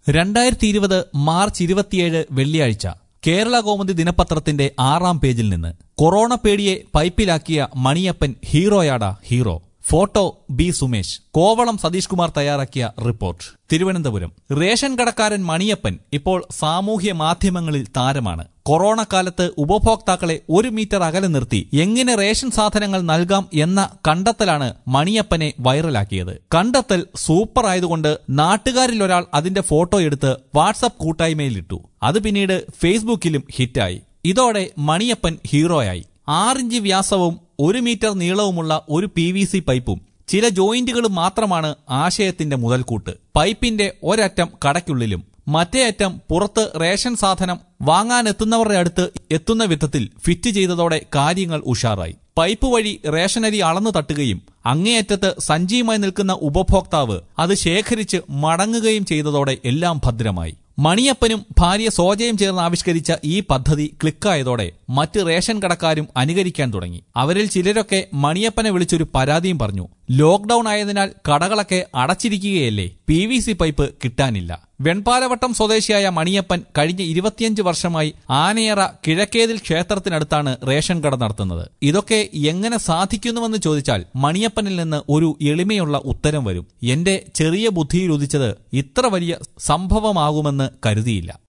രണ്ടായിരത്തി ഇരുപത് മാർച്ച് ഇരുപത്തിയേഴ് വെള്ളിയാഴ്ച കേരള കൗമുദി ദിനപത്രത്തിന്റെ ആറാം പേജിൽ നിന്ന് കൊറോണ പേടിയെ പൈപ്പിലാക്കിയ മണിയപ്പൻ ഹീറോയാടാ hero photo B Sumesh Kovalam Satheesh Kumar തയ്യാറാക്കിയ റിപ്പോർട്ട് തിരുവനന്തപുരം റേഷൻ കടക്കാരൻ മണിയപ്പൻ ഇപ്പോൾ സാമൂഹ്യ മാധ്യമങ്ങളിൽ താരമാണ് കൊറോണ കാലത്ത് ഉപഭോക്താക്കളെ ഒരു മീറ്റർ അകലെ നിർത്തി എങ്ങനെ റേഷൻ സാധനങ്ങൾ നൽകാം എന്ന കണ്ടെത്തലാണ് മണിയപ്പനെ വൈറലാക്കിയത് കണ്ടെത്തൽ സൂപ്പർ ആയതുകൊണ്ട് നാട്ടുകാരിൽ ഒരാൾ അതിന്റെ ഫോട്ടോ എടുത്ത് വാട്സപ്പ് കൂട്ടായ്മയിലിട്ടു അത് പിന്നീട് ഫേസ്ബുക്കിലും ഹിറ്റായി ഇതോടെ മണിയപ്പൻ ഹീറോയായി ആറിഞ്ച് വ്യാസവും ഒരു മീറ്റർ നീളവുമുള്ള ഒരു പി വി സി പൈപ്പും ചില ജോയിന്റുകളും മാത്രമാണ് ആശയത്തിന്റെ മുതൽക്കൂട്ട് പൈപ്പിന്റെ ഒരറ്റം കടയ്ക്കുള്ളിലും മറ്റേ അറ്റം പുറത്ത് റേഷൻ സാധനം വാങ്ങാനെത്തുന്നവരുടെ അടുത്ത് എത്തുന്ന വിധത്തിൽ ഫിറ്റ് ചെയ്തതോടെ കാര്യങ്ങൾ ഉഷാറായി പൈപ്പ് വഴി റേഷനരി അളന്നു തട്ടുകയും അങ്ങേയറ്റത്ത് സഞ്ചിയുമായി നിൽക്കുന്ന ഉപഭോക്താവ് അത് ശേഖരിച്ച് മടങ്ങുകയും ചെയ്തതോടെ എല്ലാം ഭദ്രമായി മണിയപ്പനും ഭാര്യ സോജയും ചേർന്ന് ആവിഷ്കരിച്ച ഈ പദ്ധതി ക്ലിക്കായതോടെ മറ്റ് റേഷൻ കടക്കാരും അനുകരിക്കാൻ തുടങ്ങി അവരിൽ ചിലരൊക്കെ മണിയപ്പനെ വിളിച്ചൊരു പരാതിയും പറഞ്ഞു ലോക്ഡൌൺ ആയതിനാൽ കടകളൊക്കെ അടച്ചിരിക്കുകയല്ലേ പി വി സി പൈപ്പ് കിട്ടാനില്ല വെൺപാലവട്ടം സ്വദേശിയായ മണിയപ്പൻ കഴിഞ്ഞ ഇരുപത്തിയഞ്ച് വർഷമായി ആനയറ കിഴക്കേതിൽ ക്ഷേത്രത്തിനടുത്താണ് റേഷൻ കട നടത്തുന്നത് ഇതൊക്കെ എങ്ങനെ സാധിക്കുന്നുവെന്ന് ചോദിച്ചാൽ മണിയപ്പനിൽ നിന്ന് ഒരു എളിമയുള്ള ഉത്തരം വരും എന്റെ ചെറിയ ബുദ്ധിയിൽ ഉദിച്ചത് ഇത്ര വലിയ സംഭവമാകുമെന്ന് കരുതിയില്ല